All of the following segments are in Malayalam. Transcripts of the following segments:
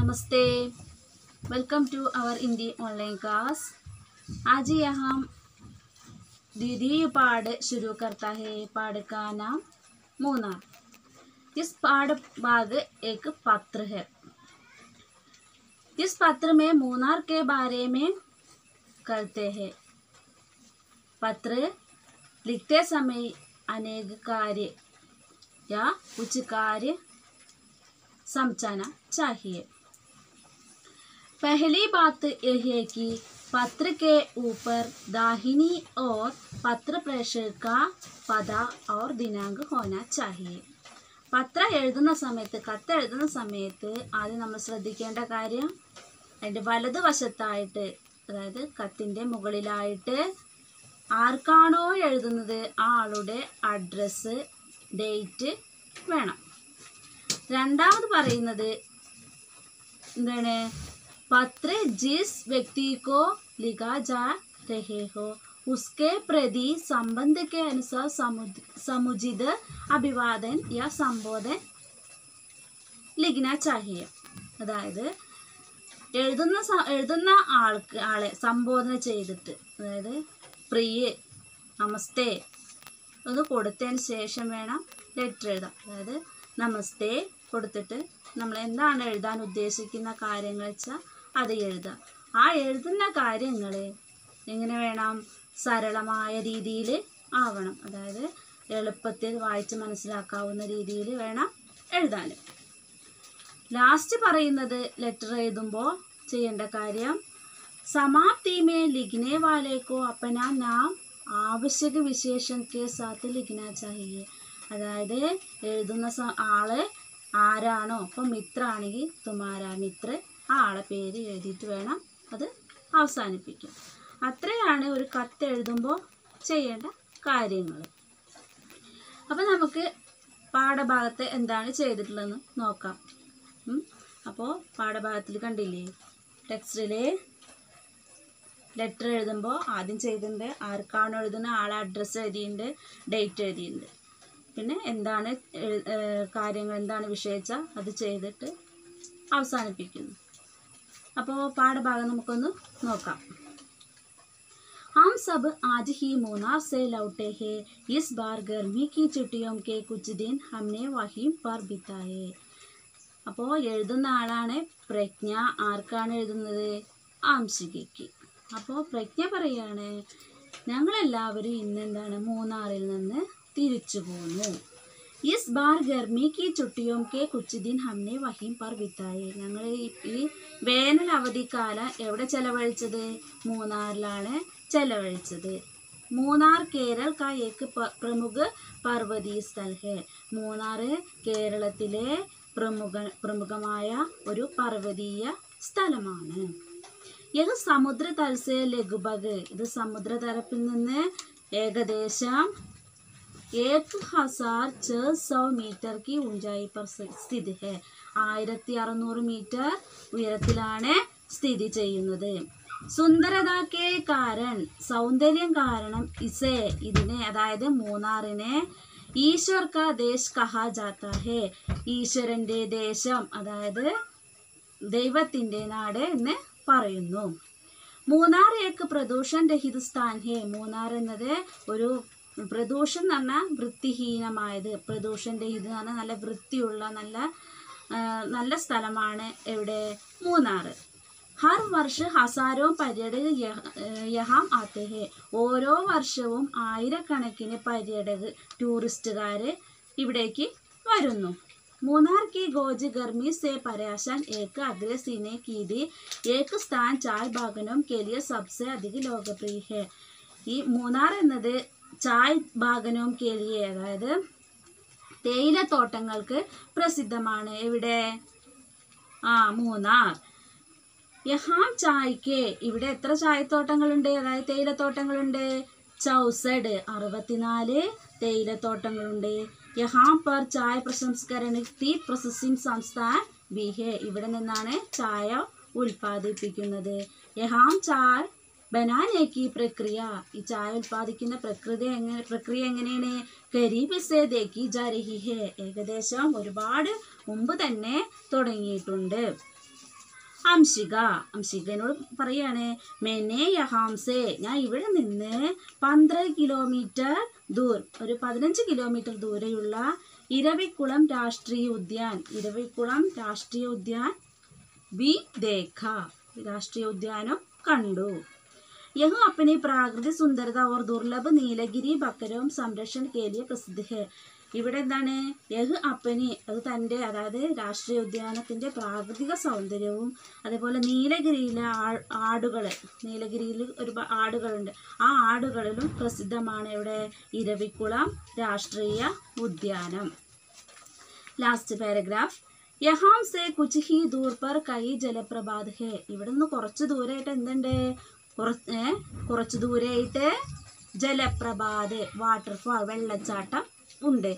नमस्ते welcome to our Hindi online class आज यहाँ हम द्वितीय पाठ शुरू करता है पाठ का नाम मूनार इस पाठ भाग एक पत्र है इस पत्र में मूनार के बारे में करते हैं पत्र लिखते समय अनेक कार्य या कुछ कार्य समझाना चाहिए पहली बात यह है कि पत्र के ऊपर दाहिनी ओर पत्र प्रेषक का पता और दिनांक होना चाहिए പത്രം എഴുതുന്ന സമയത്ത് കത്ത് എഴുതുന്ന സമയത്ത് ആദ്യം നമ്മൾ ശ്രദ്ധിക്കേണ്ട കാര്യം അതിൻ്റെ വലതുവശത്തായിട്ട് അതായത് കത്തിൻ്റെ മുകളിലായിട്ട് ആർക്കാണോ എഴുതുന്നത് ആ ആളുടെ അഡ്രസ്സ് ഡേറ്റ് വേണം രണ്ടാമത് പറയുന്നത് എന്താണ് പത്ര ജിസ് വ്യക്തിക്കോ लिखा जा रहे हो उसके प्रति संबंध के अनुसार समुद समुचित अभिवादन या संबोधन लिखना चाहिए അതായത് എഴുതുന്ന സ- എഴുതുന്ന ആൾക്ക് ആളെ സംബോധന ചെയ്തിട്ട് അതായത് പ്രിയ നമസ്തേ അത് കൊടുത്തതിന് ശേഷം വേണം ലെറ്റർ എഴുതാം അതായത് നമസ്തേ കൊടുത്തിട്ട് നമ്മൾ എന്താണ് എഴുതാൻ ഉദ്ദേശിക്കുന്ന കാര്യങ്ങൾ വെച്ചാൽ അത് എഴുതാം ആ എഴുതുന്ന കാര്യങ്ങൾ എങ്ങനെ വേണം സരളമായ രീതിയിൽ ആവണം അതായത് എളുപ്പത്തിൽ വായിച്ച് മനസ്സിലാക്കാവുന്ന രീതിയിൽ വേണം എഴുതാൻ ലാസ്റ്റ് പറയുന്നത് ലെറ്റർ എഴുതുമ്പോൾ ചെയ്യേണ്ട കാര്യം समाप्ति में लिखने वाले को अपना नाम ആവശ്യക വിശേഷൻ കെ സാത്ത് ലിഖന ചാഹിയെ അതായത് എഴുതുന്ന സ- ആള് ആരാണോ ഇപ്പം മിത്ര ആണെങ്കിൽ തുമാര മിത്ര ആ ആളെ പേര് എഴുതിയിട്ട് വേണം അത് അവസാനിപ്പിക്കും അത്രയാണ് ഒരു കത്ത് എഴുതുമ്പോൾ ചെയ്യേണ്ട കാര്യങ്ങൾ അപ്പം നമുക്ക് പാഠഭാഗത്ത് എന്താണ് ചെയ്തിട്ടുള്ളതെന്ന് നോക്കാം അപ്പോൾ പാഠഭാഗത്തിൽ കണ്ടില്ലേ ടെക്സ്റ്റിൽ ലെറ്റർ എഴുതുമ്പോൾ ആദ്യം ചെയ്തിട്ടുണ്ട് ആർക്കാണോ എഴുതുന്ന ആളെ അഡ്രസ്സ് എഴുതിയിട്ടുണ്ട് ഡേറ്റ് എഴുതിയിട്ടുണ്ട് പിന്നെ എന്താണ് എഴു- ഏഹ് കാര്യങ്ങൾ എന്താണ് വിഷയിച്ച അത് ചെയ്തിട്ട് അവസാനിപ്പിക്കുന്നു അപ്പോൾ പാഠഭാഗം നമുക്കൊന്ന് നോക്കാം हम सब आज ही मुनार से लौटे हैं इस बार गर्मी की छुट्टियों के कुछ दिन हमने वहीं पर बिताए അപ്പോൾ എഴുതുന്ന ആളാണ് പ്രജ്ഞ ആർക്കാണ് എഴുതുന്നത് ആംശികയ്ക്ക് അപ്പോൾ പ്രജ്ഞ പറയാണ് ഞങ്ങളെല്ലാവരും ഇന്നെന്താണ് മൂന്നാറിൽ നിന്ന് തിരിച്ചു പോന്നു ഇസ് ബാർ ഗർമി കി ചുട്ടിയോം കെ കുച്ച് ദിൻ ഹംനെ വഹീം പർ ബിത്തായി ഞങ്ങൾ ഈ- ഈ വേനൽ അവധിക്കാലം എവിടെ ചെലവഴിച്ചത് മൂന്നാറിലാണ് ചെലവഴിച്ചത് മൂന്നാർ കേരൾ കാ ഏക്ക് പ- പ്രമുഖ പർവ്വതീയ സ്ഥൽ ഹെ മൂന്നാർ കേരളത്തിലെ പ്രമുഖ പ്രമുഖമായ ഒരു പർവ്വതീയ സ്ഥലമാണ് ഇത് സമുദ്രതൽ സെ ലഘുബഗ് ഇത് സമുദ്രതലപ്പിൽ നിന്ന് ഏകദേശം एक हजार छः सौ मीटर की ऊंचाई पर സ്ഥിതി ഹെ ആയിരത്തി അറുന്നൂറ് മീറ്റർ ഉയരത്തിലാണ് സ്ഥിതി ചെയ്യുന്നത് സുന്ദരതാക്കെ കാരൻ സൗന്ദര്യം കാരണം ഇസേ ഇതിനെ അതായത് മൂന്നാറിനെ ഈശ്വർ കാ ദേശ് കഹാ ജാത്ത ഹെ ഈശ്വരൻ്റെ ദേശം അതായത് ദൈവത്തിൻ്റെ നാട് എന്ന് പറയുന്നു മൂന്നാർ ഏക്ക് പ്രദൂഷൺ രഹിത സ്ഥാൻ ഹേ മൂന്നാർ എന്നത് ഒരു പ്രദൂഷൺ എന്ന് പറഞ്ഞാൽ വൃത്തിഹീനമായത് പ്രദൂഷൺ രഹിത എന്ന് പറഞ്ഞാൽ നല്ല വൃത്തിയുള്ള നല്ല ആ, നല്ല സ്ഥലമാണ് എവിടെ മൂന്നാർ ഹർ വർഷ ഹസാരോ പര്യടക യഹാം ആത്തെ ഹേ ഓരോ വർഷവും ആയിരക്കണക്കിന് പര്യടക ടൂറിസ്റ്റുകാർ ഇവിടേക്ക് വരുന്നു മൂന്നാർ की गोज गर्मी से परेशान एक अगले सीने की दी एक स्थान चाय बागनों के लिए सबसे अधिक लोकप्रिय है ഈ മൂന്നാർ എന്നത് ചായ് ബാഗനവും കേലിയെ അതായത് തേയിലത്തോട്ടങ്ങൾക്ക് പ്രസിദ്ധമാണ് എവിടെ ആ മൂന്നാർ യഹാം ചായ്ക്ക് ഇവിടെ എത്ര ചായത്തോട്ടങ്ങളുണ്ട് അതായത് തേയിലത്തോട്ടങ്ങളുണ്ട് ചൗസഡ് അറുപത്തിനാല് തേയിലത്തോട്ടങ്ങളുണ്ട് യഹാം പർ ചായ പ്രശംസ്കരണ ടീ പ്രോസസ്സിംഗ് സംസ്ഥാൻ ബിഹെ ഇവിടെ നിന്നാണ് ചായ ഉൽപ്പാദിപ്പിക്കുന്നത് യഹാം ചായ ബനാനേക്ക് പ്രക്രിയ ഈ ചായ ഉൽപ്പാദിക്കുന്ന പ്രകൃതി എങ്ങനെ പ്രക്രിയ എങ്ങനെയാണ് കരീബ് സേ ദേക്കി ജാ രഹി ഹെ ഏകദേശം ഒരുപാട് മുമ്പ് തന്നെ തുടങ്ങിയിട്ടുണ്ട് അംശിക അംശികനോട് പറയാണ് മെനെ യഹാംസെ ഞാൻ ഇവിടെ നിന്ന് പന്ത്രണ്ട് കിലോമീറ്റർ ദൂർ ഒരു പതിനഞ്ച് കിലോമീറ്റർ ദൂരെയുള്ള ഇരവിക്കുളം രാഷ്ട്രീയ ഉദ്യാൻ ഇരവിക്കുളം രാഷ്ട്രീയ ഉദ്യാൻ വി ദേഖ രാഷ്ട്രീയ ഉദ്യാനം കണ്ടു यह अपनी प्राकृतिक सुंदरता और दुर्लभ നീലഗിരി ബക്കരവും സംരക്ഷण के लिए प्रसिद्ध है ഇവിടെ എന്താണ് യഹ് അപ്പനി അത് തൻ്റെ അതായത് രാഷ്ട്രീയ ഉദ്യാനത്തിൻ്റെ പ്രാകൃതിക സൗന്ദര്യവും അതേപോലെ നീലഗിരിയിലെ ആ- ആടുകൾ നീലഗിരിയിൽ ഒരുപാട് ആടുകളുണ്ട് ആ ആടുകളിലും പ്രസിദ്ധമാണ് ഇവിടെ ഇരവിക്കുളം രാഷ്ട്രീയ ഉദ്യാനം ലാസ്റ്റ് പാരഗ്രാഫ് യഹാം സെ കുച്ച് ഹി ദൂർ പർ കൈ ജലപ്രപാത് ഹെ ഇവിടെ നിന്ന് കുറച്ച് ദൂരമായിട്ട് എന്തുണ്ട് കുറച്ച് ഏ? കുറച്ച് ദൂരമായിട്ട് ജലപ്രപാത് വാട്ടർഫാൾ വെള്ളച്ചാട്ടം ഉണ്ട്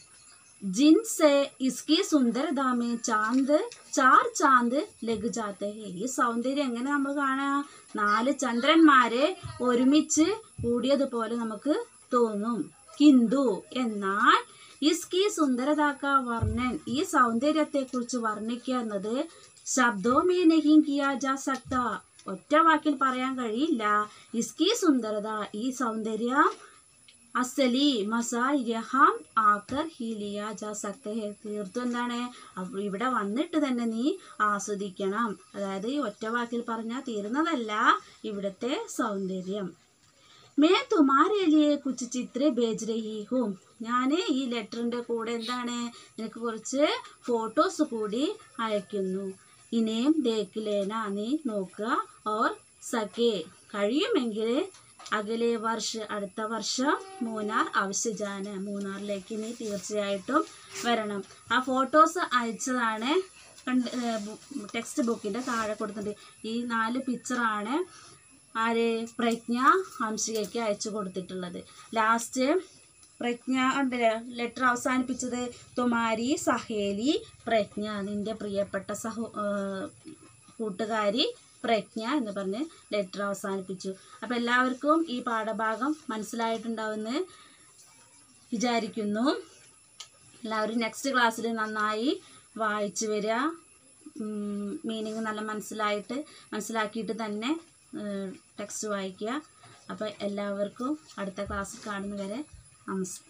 ജിൻസെ ഇസ്കി സുന്ദരത മേ ചാന്ത് ചാർ ചാന്ത് ലഘു ജാത്തെ ഹെ ഈ സൗന്ദര്യം എങ്ങനെ നമ്മൾ കാണാം നാല് ചന്ദ്രന്മാരെ ഒരുമിച്ച് കൂടിയതുപോലെ നമുക്ക് തോന്നും കിന്തു എന്നാൽ ഇസ്കി സുന്ദരതാക്ക വർണ്ണൻ ഈ സൗന്ദര്യത്തെക്കുറിച്ച് വർണ്ണിക്കുക എന്നത് ശബ്ദോമേ നഹീം കിയാ ജാ സക്ത ഒറ്റ വാക്കിൽ പറയാൻ കഴിയില്ല ഇസ്കി സുന്ദരത ഈ സൗന്ദര്യം അസലി മസായിരഹാം ആക്കർ ഹീലിയ ജാ സക്ത ഹെ തീർത്തും എന്താണ് അവ- ഇവിടെ വന്നിട്ട് തന്നെ നീ ആസ്വദിക്കണം അതായത് ഈ ഒറ്റ വാക്കിൽ പറഞ്ഞാൽ തീരുന്നതല്ല ഇവിടുത്തെ സൗന്ദര്യം മേ തുമാരെ ലിയെ കുച്ച് ചിത്ര ഭേജ് രഹി ഹൂം ഞാൻ ഈ ലെറ്ററിൻ്റെ കൂടെ എന്താണ് നിനക്ക് കുറച്ച് ഫോട്ടോസ് കൂടി അയക്കുന്നു ഇനിയും ദേക്കിലേന നീ നോക്കുക ഓർ സഖേ കഴിയുമെങ്കിൽ അകലെ വർഷ അടുത്ത വർഷം മൂന്നാർ ആവശ്യജാന് മൂന്നാറിലേക്ക് നീ തീർച്ചയായിട്ടും വരണം ആ ഫോട്ടോസ് അയച്ചതാണ് കണ്ട് ടെക്സ്റ്റ് ബുക്കിൻ്റെ താഴെ കൊടുത്തിട്ടുണ്ട് ഈ നാല് പിക്ചറാണ് ആര് പ്രജ്ഞ ഹംസികയ്ക്ക് അയച്ചു കൊടുത്തിട്ടുള്ളത് ലാസ്റ്റ് പ്രജ്ഞ ഉണ്ടല്ലോ ലെറ്റർ അവസാനിപ്പിച്ചത് തുമാരി സഹേലി പ്രജ്ഞ നിന്റെ പ്രിയപ്പെട്ട സഹോ ആ, കൂട്ടുകാരി പ്രജ്ഞ എന്ന് പറഞ്ഞ് ലെറ്റർ അവസാനിപ്പിച്ചു അപ്പോൾ എല്ലാവർക്കും ഈ പാഠഭാഗം മനസ്സിലായിട്ടുണ്ടാവുമെന്ന് വിചാരിക്കുന്നു എല്ലാവരും നെക്സ്റ്റ് ക്ലാസ്സിൽ നന്നായി വായിച്ചു വരിക മീനിങ് നല്ല മനസ്സിലായിട്ട് മനസ്സിലാക്കിയിട്ട് തന്നെ ടെക്സ്റ്റ് വായിക്കുക അപ്പോൾ എല്ലാവർക്കും അടുത്ത ക്ലാസ്സിൽ കാണുന്നവരെ നമസ്കാരം